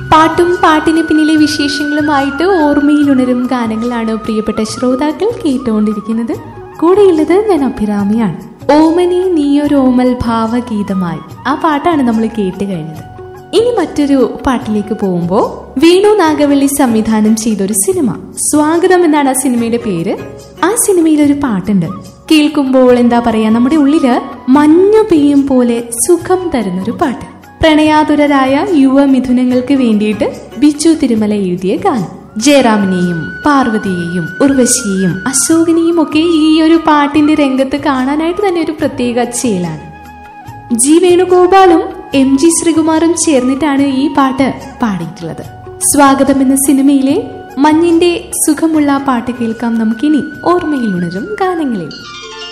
പാട്ടും പാട്ടിന് പിന്നിലെ വിശേഷങ്ങളുമായിട്ട് ഓർമ്മയിലുണരും ഗാനങ്ങളാണ് പ്രിയപ്പെട്ട ശ്രോതാക്കൾ കേട്ടുകൊണ്ടിരിക്കുന്നത് കൂടെയുള്ളത് ഞാൻ അഭിരാമിയാണ് ഓമനെ നീയൊരോമൽ ഭാവഗീതമായി ആ പാട്ടാണ് നമ്മൾ കേട്ട് കഴിഞ്ഞത് ഇനി മറ്റൊരു പാട്ടിലേക്ക് പോകുമ്പോൾ വേണു നാഗവള്ളി സംവിധാനം ചെയ്ത ഒരു സിനിമ സ്വാഗതം എന്നാണ് ആ സിനിമയുടെ പേര് ആ സിനിമയിൽ ഒരു പാട്ടുണ്ട് കേൾക്കുമ്പോൾ എന്താ പറയാ നമ്മുടെ ഉള്ളില് മഞ്ഞു പെയ്യും പോലെ സുഖം തരുന്നൊരു പാട്ട് പ്രണയാതുരരായ യുവ മിഥുനങ്ങൾക്ക് വേണ്ടിയിട്ട് ബിജു തിരുമല എഴുതിയ ഗാനം ജയറാമിനെയും പാർവതിയെയും ഉർവശിയെയും അശോകനെയും ഒക്കെ ഈ ഒരു പാട്ടിന്റെ രംഗത്ത് കാണാനായിട്ട് തന്നെ ഒരു പ്രത്യേക ചേലാണ് ജി വേണുഗോപാലും എം ജി ശ്രീകുമാറും ചേർന്നിട്ടാണ് ഈ പാട്ട് പാടിയിട്ടുള്ളത് സ്വാഗതം എന്ന സിനിമയിലെ മഞ്ഞിന്റെ സുഖമുള്ള പാട്ട് കേൾക്കാം നമുക്കിനി ഓർമ്മയിൽ ഉണരും ഗാനങ്ങളിൽ